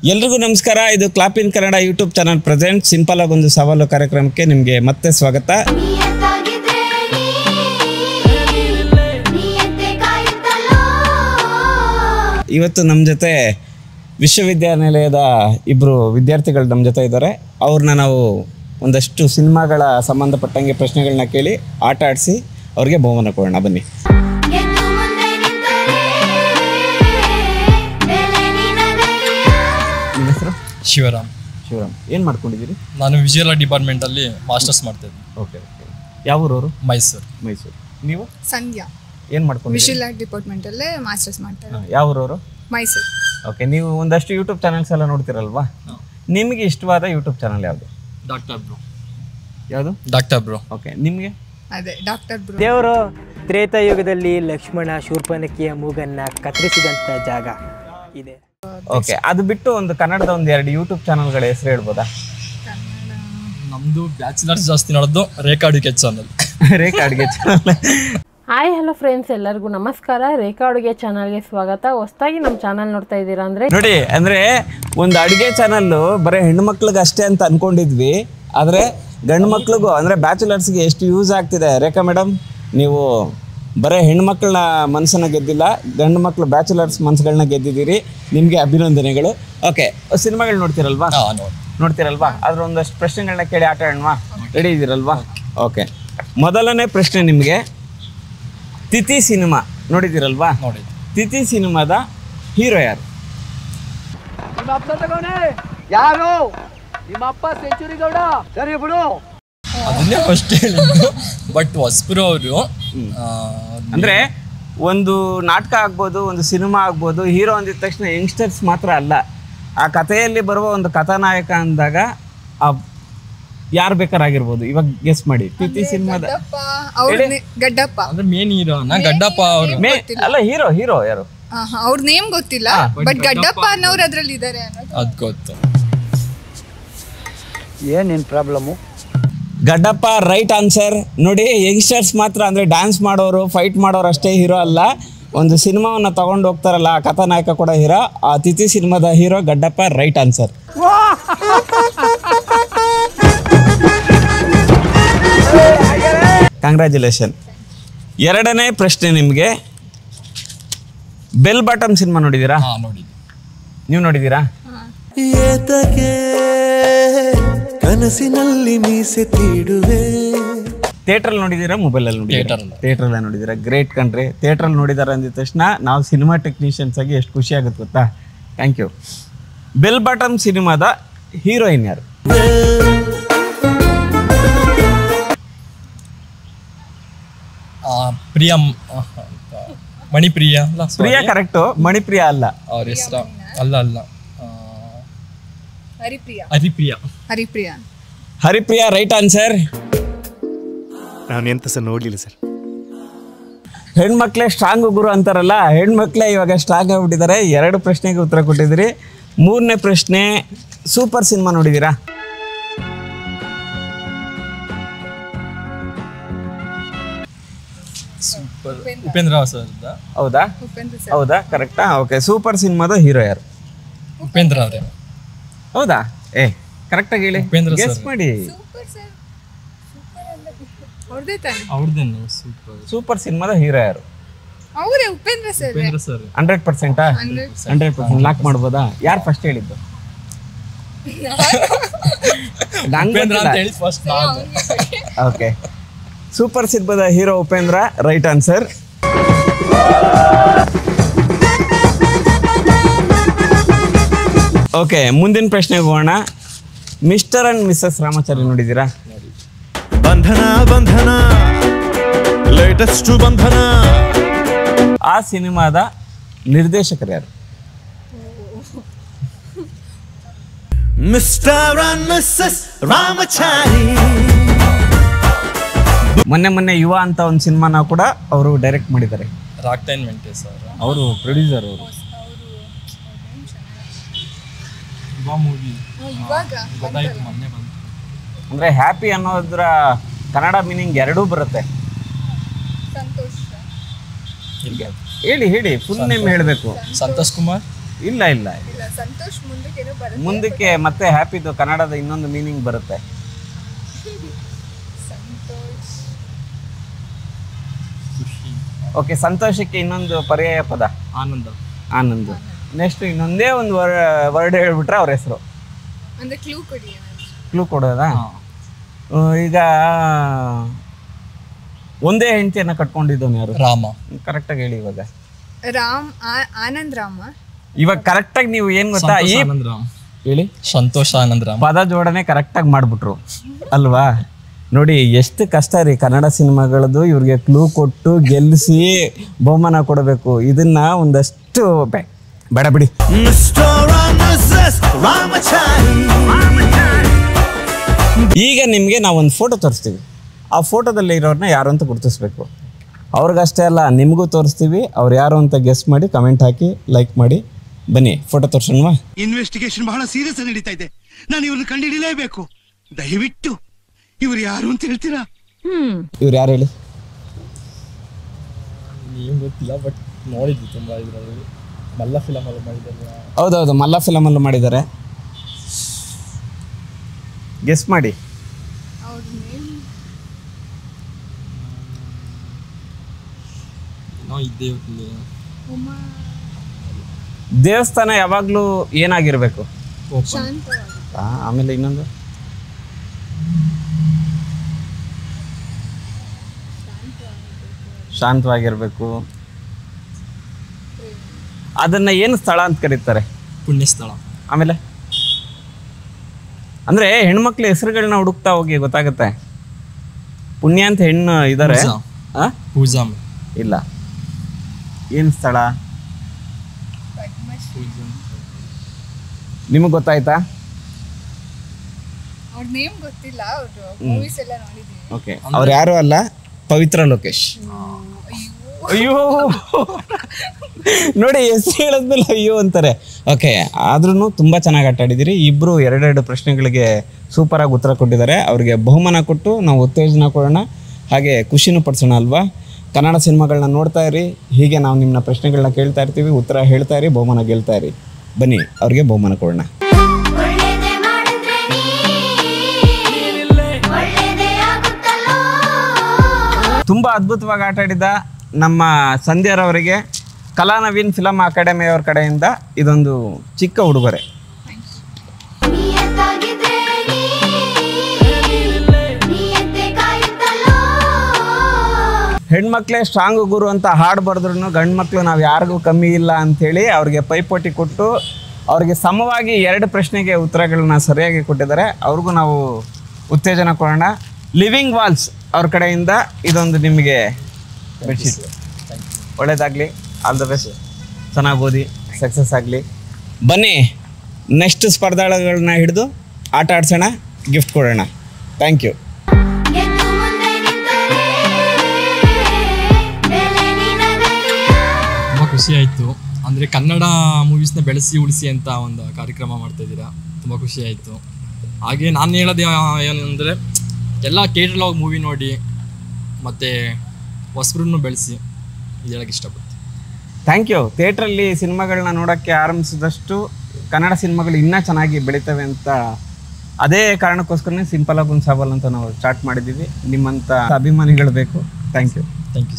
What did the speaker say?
ಎಲ್ರಿಗೂ ನಮಸ್ಕಾರ ಇದು clap in Kannada YouTube channel present simple ಆಗಿ ಒಂದು ಸವಾಲು ಕಾರ್ಯಕ್ರಮಕ್ಕೆ ನಿಮಗೆ ಮತ್ತೆ ಸ್ವಾಗತ ನಿಯತ್ತಾಗಿದ್ರೆ ನೀ, ನಿಯತ್ತೆ ಕಾಯುತ್ತಲೋ. ಇವತ್ತು ನಮ್ಮ ಜೊತೆ ವಿಶ್ವವಿದ್ಯಾನಿಲಯದ ಇಬ್ಬರು ವಿದ್ಯಾರ್ಥಿಗಳು ನಮ್ಮ ಜೊತೆ ಇದ್ದಾರೆ ಅವ್ರನ್ನ ನಾವು ಒಂದಷ್ಟು ಸಿನಿಮಾಗಳ ಸಂಬಂಧಪಟ್ಟಂಗೆ ಪ್ರಶ್ನೆಗಳನ್ನ ಕೇಳಿ ಆಟ ಆಡಿಸಿ ಅವ್ರಿಗೆ ಬಹುಮಾನ ಕೊಡೋಣ ಬನ್ನಿ ಗೆದ್ದು ಮುಂದೆ ನಿಂತರೆ ಬೆಲೆ ನಿನಗಯ್ಯ. ನಿಮ್ಮ ಹೆಸರು ಶಿವರಾಮ್ ಶಿವರಾಮ್ ಏನು ಮಾಡ್ಕೊಂಡಿದ್ದೀರಿ ನಾನು ವಿಜಯಲ ಡಿಪಾರ್ಟ್ಮೆಂಟಲ್ಲಿ ಮಾಸ್ಟರ್ಸ್ ಮಾಡ್ತಿದ್ದೆ ಓಕೆ ಓಕೆ ಯಾವ ಊರವರು ಮೈಸೂರು ಮೈಸೂರು ನೀವು ಸಂಧ್ಯಾ ಏನು ಮಾಡ್ಕೊಂಡಿದ್ದೀರಿ ವಿಶುಲ್ ಆರ್ಟ್ ಡಿಪಾರ್ಟ್ಮೆಂಟಲ್ಲೇ ಮಾಸ್ಟರ್ಸ್ ಮಾಡ್ತಾರೆ ಹಾಂ, ಯಾವ ಊರವರು ಮೈಸೂರು ಓಕೆ ನೀವು ಒಂದಷ್ಟು ಯೂಟ್ಯೂಬ್ ಚಾನಲ್ಸ್ ಎಲ್ಲ ನೋಡ್ತಿರಲ್ವಾ ನಿಮಗೆ ಇಷ್ಟವಾದ ಯೂಟ್ಯೂಬ್ ಚಾನಲ್ ಯಾವುದು ಡಾಕ್ಟರ್ ಬ್ರೋ ಯಾವುದು ಡಾಕ್ಟರ್ ಬ್ರೋ ಓಕೆ ನಿಮಗೆ ಅದೇ ಡಾಕ್ಟರ್ ಬ್ರೋ ದೇವರು ತ್ರೇತಾಯುಗದಲ್ಲಿ ಲಕ್ಷ್ಮಣ ಶೂರ್ಪನಖಿಯ ಮೂಗನ್ನ ಕತ್ತರಿಸಿದಂಥ ಜಾಗ ಇದೆ ಓಕೆ ಅದು ಬಿಟ್ಟು ಒಂದು ಕನ್ನಡದ ಒಂದು ಎರಡು ಯೂಟ್ಯೂಬ್ ಚಾನಲ್ಗಳ ಹೆಸರು ಹೇಳ್ಬೋದಾ ನಮ್ಮದು ಬ್ಯಾಚುಲರ್ಸ್ ಜಾಸ್ತಿ ನೋಡೋದು ರೇಖಾ ಅಡುಗೆ ಚಾನಲ್ ರೇಖಾ ಅಡುಗೆ ಚಾನಲ್ ಹಾಯ್ ಹಲೋ ಫ್ರೆಂಡ್ಸ್ ಎಲ್ಲರಿಗೂ ನಮಸ್ಕಾರ ರೇಖಾ ಅಡುಗೆ ಚಾನಲ್ಗೆ ಸ್ವಾಗತ ಹೊಸದಾಗಿ ನಮ್ಮ ಚಾನಲ್ ನೋಡ್ತಾ ಇದ್ದೀರಾ ಅಂದರೆ ನೋಡಿ ಅಂದ್ರೆ ಒಂದು ಅಡುಗೆ ಚಾನಲ್ಲು ಬರೀ ಹೆಣ್ಮಕ್ಳಿಗೆ ಅಷ್ಟೇ ಅಂತ ಅನ್ಕೊಂಡಿದ್ವಿ ಆದರೆ ಗಂಡು ಮಕ್ಳಿಗೂ ಅಂದರೆ ಬ್ಯಾಚುಲರ್ಸ್ಗೆ ಎಷ್ಟು ಯೂಸ್ ಆಗ್ತಿದೆ ರೇಖಾ ಮೇಡಮ್ ನೀವು ಬರೀ ಹೆಣ್ಮಕ್ಳನ್ನ ಮನಸ್ಸನ್ನ ಗೆದ್ದಿಲ್ಲ ಗಂಡು ಮಕ್ಳು ಬ್ಯಾಚುಲರ್ಸ್ ಮನ್ಸುಗಳನ್ನ ಗೆದ್ದಿದ್ದೀರಿ ನಿಮಗೆ ಅಭಿನಂದನೆಗಳು ಓಕೆ ಸಿನಿಮಾಗಳು ನೋಡ್ತಿರಲ್ವಾ ಹಾಂ ನೋಡಿ ನೋಡ್ತಿರಲ್ವಾ ಅದ್ರ ಒಂದಷ್ಟು ಪ್ರಶ್ನೆಗಳನ್ನ ಕೇಳಿ ಆಟ ಆಡೋಣವಾ ರೆಡಿ ಇದ್ದೀರಲ್ವಾ ಓಕೆ ಮೊದಲನೇ ಪ್ರಶ್ನೆ ನಿಮಗೆ ತಿಥಿ ಸಿನಿಮಾ ನೋಡಿದ್ದೀರಲ್ವಾ ನೋಡಿ ತಿಥಿ ಸಿನಿಮಾದ ಹೀರೋ ಯಾರು ಅದನ್ನೇ ಫಸ್ಟ್ ಹೇಳಿದ್ದು ಬಟ್ ಹೊಸಬ್ರು ಅವರು ಅಂದ್ರೆ ಒಂದು ನಾಟಕ ಆಗ್ಬೋದು ಒಂದು ಸಿನಿಮಾ ಆಗ್ಬೋದು ಹೀರೋ ಅಂದಿದ ತಕ್ಷಣ ಯಂಗ್ಸ್ಟರ್ಸ್ ಮಾತ್ರ ಅಲ್ಲ ಆ ಕಥೆಯಲ್ಲಿ ಬರುವ ಒಂದು ಕಥಾನಾಯಕ ಅಂದಾಗ ಆ ಯಾರು ಬೇಕಾರಾಗಿರ್ಬೋದು ಇವಾಗ ಗೆಸ್ ಮಾಡಿ ತಿಥಿ ಸಿನಿಮಾದ ಗಡ್ಡಪ್ಪ ಅವ್ರ ಗಡ್ಡಪ್ಪ ಅಂದ್ರೆ ಮೇನ್ ಹೀರೋನ ಗಡ್ಡಪ್ಪ ಅವರು ಮೇ ಅಲ್ಲ ಹೀರೋ ಹೀರೋ ಯಾರು ಅವ್ರ ನೇಮ್ ಗೊತ್ತಿಲ್ಲ ಬಟ್ ಗಡ್ಡಪ್ಪ ಅನ್ನೋರು ಅದ್ರಲ್ಲಿ ಇದಾರೆ ಅನ್ನೋದು ಅದು ಗೊತ್ತು ಏನೇನು ಪ್ರಾಬ್ಲಮ್ಮು ಗಡ್ಡಪ್ಪ ರೈಟ್ ಆನ್ಸರ್ ನೋಡಿ ಯಂಗ್ಸ್ಟರ್ಸ್ ಮಾತ್ರ ಅಂದರೆ ಡ್ಯಾನ್ಸ್ ಮಾಡೋರು ಫೈಟ್ ಮಾಡೋರು ಅಷ್ಟೇ ಹೀರೋ ಅಲ್ಲ ಒಂದು ಸಿನಿಮಾವನ್ನು ತಗೊಂಡು ಹೋಗ್ತಾರಲ್ಲ ಆ ಕಥಾನಾಯಕ ಕೂಡ ಹೀರೋ ಆ ತಿಥಿ ಸಿನಿಮಾದ hero Gaddappa right answer congratulation ಎರಡನೇ ಪ್ರಶ್ನೆ ನಿಮಗೆ ಬೆಲ್ ಬಾಟಮ್ ಸಿನಿಮಾ ನೋಡಿದ್ದೀರಾ ಹಾಂ ನೋಡಿದ್ವಿ ನೀವು ನೋಡಿದ್ದೀರಾ ಏತಕ್ಕೆ ಕನಸಿನಲ್ಲಿ ಮೀಸೆ ತೀಡುವೆ ಥಿಯೇಟ್ರಲ್ಲಿ ನೋಡಿದ್ದೀರಾ ಮೊಬೈಲಲ್ಲಿ ನೋಡಿದ್ದೀರಾ ಥಿಯೇಟರಲ್ಲಿ. ಥಿಯೇಟ್ರಲ್ಲೇ ನೋಡಿದ್ದೀರಾ ಗ್ರೇಟ್ ಕಣ್ರಿ ಥಿಯೇಟ್ರಲ್ಲಿ ನೋಡಿದಾರೆ ಅಂದಿದ ತಕ್ಷಣ ನಾವು ಸಿನಿಮಾ ಟೆಕ್ನಿಷಿಯನ್ಸ್ ಆಗಿ ಎಷ್ಟು ಖುಷಿ ಆಗುತ್ತೆ ಗೊತ್ತಾ ಥ್ಯಾಂಕ್ ಯು ಬೆಲ್ ಬಾಟಮ್ ಸಿನಿಮಾದ ಹೀರೋಯಿನ್ ಯಾರು ಆ, ಪ್ರಿಯಾ ಮ್- ಆ, ಅಂತ. ಮಣಿಪ್ರಿಯ ಅಲ್ಲ ಪ್ರಿಯಾ ಕರೆಕ್ಟು ಮಣಿಪ್ರಿಯಾ ಅಲ್ಲ ಅವ್ರ ಹೆಸರು ಅಲ್ಲ ಅಲ್ಲ ಆ, ಹರಿಪ್ರಿಯಾ ಹರಿಪ್ರಿಯ ಹರಿಪ್ರಿಯಾ ಹರಿಪ್ರಿಯಾ ರೈಟ್ ಆನ್ಸರ್ ನಾನು ಎಂತ ಸಹ ನೋಡ್ಲಿಲ್ಲ ಸರ್ ಹೆಣ್ಮಕ್ಳೇ ಸ್ಟ್ರಾಂಗ್ ಗುರು ಅಂತಾರಲ್ಲ ಹೆಣ್ಮಕ್ಳೇ ಇವಾಗ ಸ್ಟ್ರಾಂಗ್ ಆಗ್ಬಿಟ್ಟಿದ್ದಾರೆ ಎರಡು ಪ್ರಶ್ನೆಗೆ ಉತ್ತರ ಕೊಟ್ಟಿದ್ದೀರಿ ಮೂರನೇ ಪ್ರಶ್ನೆ ಸೂಪರ್ ಸಿನಿಮಾ ನೋಡಿದ್ದೀರಾ ಸೂಪರ್ ಉಪೇಂದ್ರ ಸರ್ ಹೌದಾ ಉಪೇಂದ್ರ ಸರ್ ಹೌದಾ ಕರೆಕ್ಟಾ ಓಕೆ ಸೂಪರ್ ಸಿನಿಮಾದ ಹೀರೋ ಯಾರು ಉಪೇಂದ್ರ ಅವರೇ ಹೌದಾ ಏ ಕರೆಕ್ಟಾಗಿ ಹೇಳಿ ಉಪೇಂದ್ರ ಗೆಸ್ sir. ಮಾಡಿ ಸೂಪರ್ ಸರ್ ಅವ್ರದೇ ತಾನೆ ಅವ್ರದ್ದೇನು ಸೂಪರ್ ಸೂಪರ್ ಸಿನಿಮಾದ ಹೀರೋ ಯಾರು ಅವರೇ Upendra sir Upendra sir hundred ಪರ್ಸೆಂಟಾ ಹಂಡ್ರೆಡ್ ಪರ್ಸೆಂಟ್ ಲಾಕ್ ಮಾಡ್ಬೋದಾ ಯಾರು ಫಸ್ಟ್ ಹೇಳಿದ್ದು ಉಪೇಂದ್ರ ಅಂತ ಹೇಳಿ ಫಸ್ಟ್ ನಾನು ಓಕೆ ಸೂಪರ್ ಸಿನಿಮಾದ hero Upendra right answer okay ಮುಂದಿನ ಪ್ರಶ್ನೆಗೆ ಹೋಗೋಣ ಮಿಸ್ಟರ್ ಅಂಡ್ ಮಿಸ್ಸಸ್ ರಾಮಾಚಾರ್ಯ ನೋಡಿದ್ದೀರಾ ಬಂಧನ ಬಂಧನ ಲೇಟೆಸ್ಟ್ ಬಂಧನ ಆ ಸಿನಿಮಾದ ನಿರ್ದೇಶಕರು ಯಾರು ಮಿಸ್ಟರ್ ಅಂಡ್ ಮಿಸ್ಸಸ್ ರಾಮಚಾರಿ ಮೊನ್ನೆ ಮೊನ್ನೆ ಯುವ ಅಂತ ಒಂದು ಸಿನಿಮಾನ ಕೂಡ ಅವರು ಡೈರೆಕ್ಟ್ ಮಾಡಿದ್ದಾರೆ ರಾಕ್ಟೈನ್ ಮೆಂಟೇಸ್ ಅವರು ಅವರು ಪ್ರೊಡ್ಯೂಸರ್ ಅವರು ಯುವ ಮೂವಿ ಇವಾಗ ಗೊತ್ತಾಯ್ತು ಮೊನ್ನೆ ಬಂತು ಅಂದರೆ ಹ್ಯಾಪಿ ಅನ್ನೋದ್ರ ಕನ್ನಡ ಮೀನಿಂಗ್ ಎರಡೂ ಬರುತ್ತೆ ಸಂತೋಷ ಇಲ್ಲಿ ಹೇಳಿ ಹೇಳಿ ಫುಲ್ ನೇಮ್ ಹೇಳಬೇಕು ಸಂತೋಷ್ ಕುಮಾರ್ ಇಲ್ಲ ಇಲ್ಲ ಇಲ್ಲ ಸಂತೋಷ್ ಮುಂದಕ್ಕೆ ಏನೋ ಬರುತ್ತೆ ಮುಂದಕ್ಕೆ ಮತ್ತೆ ಹ್ಯಾಪಿದು ಕನ್ನಡದ ಇನ್ನೊಂದು ಮೀನಿಂಗ್ ಬರುತ್ತೆ ಸಂತೋಷ್ ಓಕೆ ಸಂತೋಷಕ್ಕೆ ಇನ್ನೊಂದು ಪರ್ಯಾಯ ಪದ ಆನಂದ ಆನಂದ್ ನೆಕ್ಸ್ಟ್ ಇನ್ನೊಂದೇ ಒಂದು ವರ್ಡ್ ಹೇಳ್ಬಿಟ್ರೆ ಅವ್ರ ಹೆಸರು ಅಂದ್ರೆ ಕ್ಲೂ ಕೊಡಿ ಏನಾದ್ರು. ಕ್ಲೂ ಕೊಡೋದಾ ಹ್ಮ್, ಈಗ ಒಂದೇ ಹೆಂಡತಿಯನ್ನ ಕಟ್ಕೊಂಡಿದ್ದವನು ಯಾರು ರಾಮ ಕರೆಕ್ಟಾಗಿ ಹೇಳಿ ಇವಾಗ ರಾಮ್ ಆ- ಆನಂದ್ ರಾಮ ಇವಾಗ ಕರೆಕ್ಟಾಗಿ ನೀವು ಏನ್ ಗೊತ್ತಾ ಸಂತೋಷ ಈ ಆನಂದ್ ರಾಮ್ ಹೇಳಿ ಸಂತೋಷ ಆನಂದ್ ರಾಮ್ ಪದ ಜೋಡಣೆ ಕರೆಕ್ಟಾಗಿ ಮಾಡ್ಬಿಟ್ರು ಅಲ್ವಾ ನೋಡಿ ಎಷ್ಟು ಕಷ್ಟ ರೀ ಕನ್ನಡ ಸಿನಿಮಾಗಳದ್ದು ಇವ್ರಿಗೆ ಕ್ಲೂ ಕೊಟ್ಟು ಗೆಲ್ಲಿಸಿ ಬಹುಮಾನ ಕೊಡಬೇಕು ಇದನ್ನ ಒಂದಷ್ಟು ಬೆ- ಬೇಡ ಬಿಡಿ ಮಿಸ್ಟರ್ ಅಂಡ್ ಮಿಸ್ಸಸ್ ರಾಮಚಾರಿ ಈಗ ನಿಮಗೆ ನಾವು ಒಂದು ಫೋಟೋ ತೋರಿಸ್ತೀವಿ ಆ ಫೋಟೋದಲ್ಲಿ ಇರೋರನ್ನ ಯಾರು ಅಂತ ಗುರುತಿಸ್ಬೇಕು ಅವ್ರಿಗಷ್ಟೇ ಅಲ್ಲ ನಿಮಗೂ ತೋರಿಸ್ತೀವಿ ಅವ್ರು ಯಾರು ಅಂತ ಗೆಸ್ ಮಾಡಿ ಕಮೆಂಟ್ ಹಾಕಿ ಲೈಕ್ ಮಾಡಿ ಬನ್ನಿ ಫೋಟೋ ತೋರ್ಸೋಣವಾ ಇನ್ವೆಸ್ಟಿಗೇಷನ್ ಬಹಳ ಸೀರಿಯಸ್ ಆಗಿ ನಡೀತಾ ಇದೆ ನಾನು ಇವ್ರನ್ನ ಕಂಡುಹಿಡಿಲೇಬೇಕು ದಯವಿಟ್ಟು ಇವ್ರು ಯಾರು ಅಂತ ಹೇಳ್ತೀರಾ ಇವ್ರು ಯಾರು ಹೇಳಿ ಏನು ಗೊತ್ತಿಲ್ಲ ಬಟ್ ನೋಡಿದ್ವಿ ತುಂಬ ಇದರಲ್ಲಿ ಮಲ್ಲ ಫಿಲಮ್ ಅಲ್ಲಿ ಮಾಡಿದ್ದಲ್ಲ ಹೌದೌದು ಮಲ್ಲ ಫಿಲಮಲ್ಲೂ ಮಾಡಿದ್ದಾರೆ ಗೆಸ್ ಮಾಡಿ ಅವ್ರ ನೇಮ್ ಏನೋ ಇದ್ದೇ ಇರ್ಲಿ ಉಮಾ ದೇವಸ್ಥಾನ ಯಾವಾಗಲೂ ಏನಾಗಿರ್ಬೇಕು ಓಪನ್ ಶಾಂತವಾಗಿ ಆ, ಆಮೇಲೆ ಇನ್ನೊಂದು ಶಾಂತವಾಗಿರ್ಬೇಕು ಅದನ್ನ ಏನು ಸ್ಥಳ ಅಂತ ಕರೀತಾರೆ ಪುಣ್ಯಸ್ಥಳ ಆಮೇಲೆ ಅಂದ್ರೆ ಹೆಣ್ಮಕ್ಳ ಹೆಸರುಗಳನ್ನ ಹುಡುಕ್ತಾ ಹೋಗಿ ಗೊತ್ತಾಗುತ್ತೆ ಪುಣ್ಯ ಅಂತ ಹೆಣ್ಣು ಇದ್ದಾರೆ ಪೂಜಾ. ಆ? ಪೂಜಾ ಇಲ್ಲ ಏನು ಸ್ಥಳ ನಿಮಗೆ ಗೊತ್ತಾಯ್ತಾ ಅವ್ರ ನೇಮ್ ಗೊತ್ತಿಲ್ಲ ಅವ್ರು ಮೂವೀಸ್ ಎಲ್ಲ ನೋಡಿದೀನಿ ಓಕೆ ಅವ್ರು ಯಾರು ಅಲ್ಲ ಪವಿತ್ರ ಲೋಕೇಶ್ ಅಯ್ಯೋ ನೋಡಿ ಹೆಸರು ಹೇಳಿದ್ಮೇಲೆ ಅಯ್ಯೋ ಅಂತಾರೆ ಓಕೆ ಆದ್ರೂ ತುಂಬ ಚೆನ್ನಾಗಿ ಆಟ ಆಡಿದಿರಿ ಇಬ್ಬರು ಎರಡೆರಡು ಪ್ರಶ್ನೆಗಳಿಗೆ ಸೂಪರಾಗಿ ಉತ್ತರ ಕೊಟ್ಟಿದ್ದಾರೆ ಅವ್ರಿಗೆ ಬಹುಮಾನ ಕೊಟ್ಟು ನಾವು ಉತ್ತೇಜನ ಕೊಡೋಣ ಹಾಗೆ ಖುಷಿನೂ ಪಡಿಸೋಣ ಅಲ್ವಾ ಕನ್ನಡ ಸಿನಿಮಾಗಳನ್ನ ನೋಡ್ತಾ ಇರಿ ಹೀಗೆ ನಾವು ನಿಮ್ಮನ್ನ ಪ್ರಶ್ನೆಗಳನ್ನ ಕೇಳ್ತಾ ಇರ್ತೀವಿ ಉತ್ತರ ಹೇಳ್ತಾ ಇರಿ ಬಹುಮಾನ ಗೆಲ್ತಾ ಇರಿ ಬನ್ನಿ ಅವ್ರಿಗೆ ಬಹುಮಾನ ಕೊಡೋಣ ಒಳ್ಳೆದೆ ಮಾಡಿದ್ರೆ ನೀ ಒಳ್ಳೆದೇ ಆಗುತ್ತಲ್ಲೋ ತುಂಬ ಅದ್ಭುತವಾಗಿ ಆಟ ಆಡಿದ ನಮ್ಮ ಸಂಧ್ಯಾರವರಿಗೆ ಕಲಾ ನವೀನ್ ಫಿಲಮ್ ಅಕಾಡೆಮಿಯವ್ರ ಕಡೆಯಿಂದ ಇದೊಂದು ಚಿಕ್ಕ ಉಡುಗೊರೆ ನಿಯತ್ತಾಗಿದ್ರೆ ನೀ ನಿಯತ್ತೆ ಕಾಯುತ್ತಲ್ಲೋ ಹೆಣ್ಮಕ್ಳೇ ಸ್ಟ್ರಾಂಗ್ ಗುರು ಅಂತ ಹಾಡು ಬರೆದ್ರು ಗಂಡು ಮಕ್ಕಳು ನಾವು ಯಾರಿಗೂ ಕಮ್ಮಿ ಇಲ್ಲ ಅಂಥೇಳಿ ಅವ್ರಿಗೆ ಪೈಪೋಟಿ ಕೊಟ್ಟು ಅವ್ರಿಗೆ ಸಮವಾಗಿ ಎರಡು ಪ್ರಶ್ನೆಗೆ ಉತ್ತರಗಳನ್ನ ಸರಿಯಾಗಿ ಕೊಟ್ಟಿದ್ದಾರೆ ಅವ್ರಿಗೂ ನಾವು ಉತ್ತೇಜನ ಕೊಡೋಣ ಲಿವಿಂಗ್ ವಾಲ್ಸ್ ಅವ್ರ ಕಡೆಯಿಂದ ಇದೊಂದು ನಿಮಗೆ ಬೆಡ್ಶೀಟ್ ಒಳ್ಳೇದಾಗಲಿ ಆಲ್ ದ ಬೆಸ್ಟ್ ಚೆನ್ನಾಗಿ ಓದಿ ಸಕ್ಸಸ್ ಆಗಲಿ ಬನ್ನಿ ನೆಕ್ಸ್ಟ್ ಸ್ಪರ್ಧಾಳುಗಳನ್ನ ಹಿಡಿದು ಆಟ ಆಡ್ಸೋಣ ಗಿಫ್ಟ್ ಕೊಡೋಣ ಥ್ಯಾಂಕ್ ಯು ಗೆದ್ದು ಮುಂದೆ ನಿಂತರೆ ಬೆಲೆ ನಿನಗಯ್ಯ ತುಂಬ ಖುಷಿ ಆಯಿತು ಅಂದರೆ ಕನ್ನಡ ಮೂವೀಸ್ನ ಬೆಳೆಸಿ ಉಳಿಸಿ ಅಂತ ಒಂದು ಕಾರ್ಯಕ್ರಮ ಮಾಡ್ತಾ ಇದ್ದೀರಾ ತುಂಬ ಖುಷಿ ಆಯಿತು ಹಾಗೆ ನಾನು ಹೇಳೋದು ಏನಂದರೆ ಎಲ್ಲ ಥಿಯೇಟ್ರಲ್ಲಿ ಹೋಗಿ ಮೂವಿ ನೋಡಿ ಮತ್ತು ಹೊಸಬ್ರನ್ನು ಬೆಳೆಸಿ ಇದು ಹೇಳಕ್ಕೆ ಇಷ್ಟಪಡ್ತೀನಿ ಥ್ಯಾಂಕ್ ಯು ಥಿಯೇಟ್ರಲ್ಲಿ ಸಿನಿಮಾಗಳನ್ನ ನೋಡೋಕ್ಕೆ ಆರಂಭಿಸಿದಷ್ಟು ಕನ್ನಡ ಸಿನಿಮಾಗಳು ಇನ್ನೂ ಚೆನ್ನಾಗಿ ಬೆಳಿತವೆ ಅಂತ ಅದೇ ಕಾರಣಕ್ಕೋಸ್ಕರನೇ ಸಿಂಪಲ್ ಆಗಿ ಒಂದು ಸವಾಲ್ ಅಂತ ನಾವು ಸ್ಟಾರ್ಟ್ ಮಾಡಿದ್ದೀವಿ ನಿಮ್ಮಂಥ ಅಭಿಮಾನಿಗಳು ಬೇಕು ಥ್ಯಾಂಕ್ ಯು ಥ್ಯಾಂಕ್ ಯು